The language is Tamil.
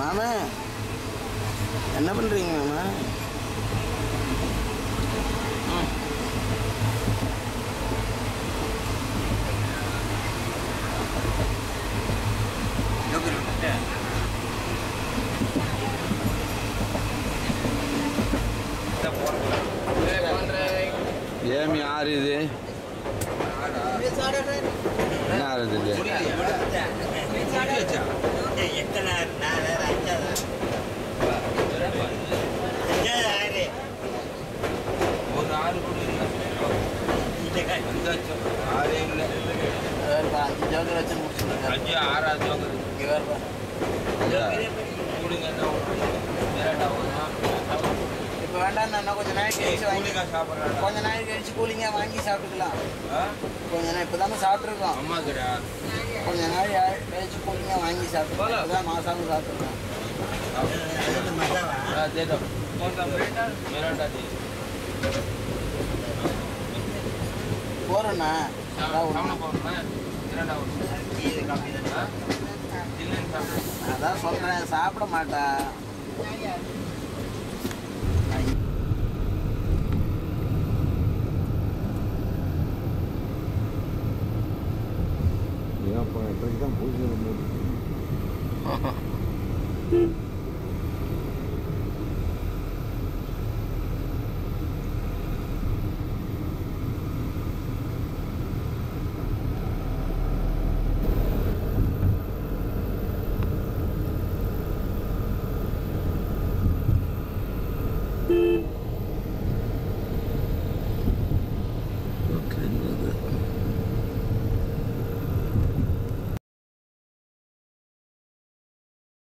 மாமா என்ன பண்ணுறீங்க மாமா ఏమి ఆరు ఇది என்ன ஆறு இது எத்தனை நாலு அஞ்சாவது அஞ்சாவது ஆறு ஒரு ஆறு கூட இல்லை அஞ்சாச்சும் ஆறே இல்லை அஞ்சு ஜோக்கர் வச்சு முடிச்சுருங்க அஞ்சு ஆறாவது ஜோக்கர் இங்கே வேறுப்பா கூலிங்க என்ன விராட்டா வருமா இப்போ வேண்டாம் நான் கொஞ்சம் நாள் கழிச்சு வாங்கி கூலிங்கா சாப்பிட்றாடா கொஞ்ச நாள் கழிச்சு கூலிங்காக வாங்கி சாப்பிட்டுக்கலாம் கொஞ்ச நாள் இப்போ தானே சாப்பிட்ருக்கோம் அம்மா கிட்ட கொஞ்ச நாள் யா- கழிச்சு கூலிங்காக வாங்கி சாப்பிட்டுக்கலாம் இப்போ தான் மாசாமல் சாப்பிட்ருக்கோம் दे दो कौन सा मिरांडा मिरांडा दे போகிறோண்ணா அதான் सामने ஒண்ணு. कौन है मिरांडा हाँ दिल्ली में सामने அதான் சொல்கிறேன் சாப்பிட மாட்டா ஏன் இப்போ எட்டரைக்கு தான் பூஜை